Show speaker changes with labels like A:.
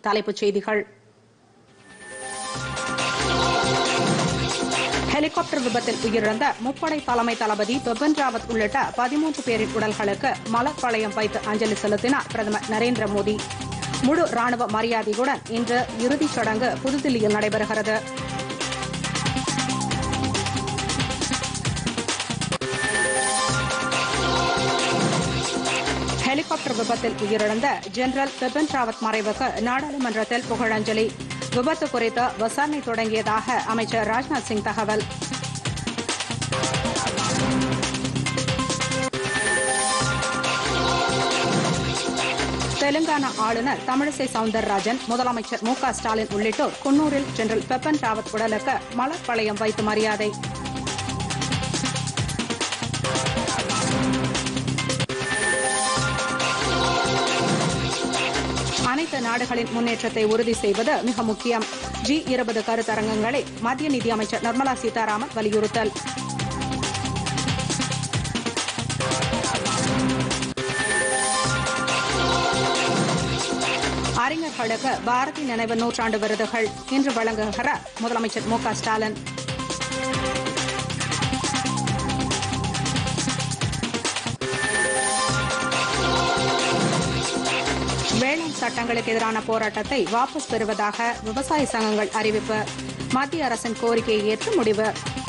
A: தலைப்புச் செய்திகள் ஹெலிகாப்டர் விபத்தில் உயிரிழந்த முப்படை தலைமை தளபதி பிபின் ராவத் உள்ளிட்ட பதிமூன்று பேரின் உடல்களுக்கு மலர் வளையம் வைத்து அஞ்சலி செலுத்தினார் பிரதமர் நரேந்திர மோடி முழு ராணுவ மரியாதையுடன் இன்று இறுதிச் சடங்கு புதுதில்லியில் நடைபெறுகிறது ஹெலிகாப்டர் விபத்தில் உயிரிழந்த ஜெனரல் பிபின் ராவத் மறைவுக்கு நாடாளுமன்றத்தில் புகழஞ்சலி விபத்து குறித்து விசாரணை தொடங்கியதாக அமைச்சர் ராஜ்நாத் சிங் தகவல் தெலுங்கானா ஆளுநர் தமிழிசை சவுந்தரராஜன் முதலமைச்சர் மு க ஸ்டாலின் உள்ளிட்டோர் குன்னூரில் ஜெனரல் பெப்பன் ராவத் உடலுக்கு மலர் வளையம் வைத்து மரியாதை அனைத்து நாடுகளின் முன்னேற்றத்தை உறுதி செய்வது மிக முக்கியம் ஜி இருபது கருத்தரங்கங்களை மத்திய நிதியமைச்சர் நிர்மலா சீதாராமன் வலியுறுத்தல் அறிஞர்களுக்கு பாரதி நினைவு நூற்றாண்டு விருதுகள் இன்று வழங்குகிறார் முதலமைச்சர் மு க ஸ்டாலின் வேளாண் சட்டங்களுக்கு எதிரான போராட்டத்தை வாபஸ் பெறுவதாக விவசாய சங்கங்கள் அறிவிப்பு மத்திய அரசின் கோரிக்கையை ஏற்று முடிவு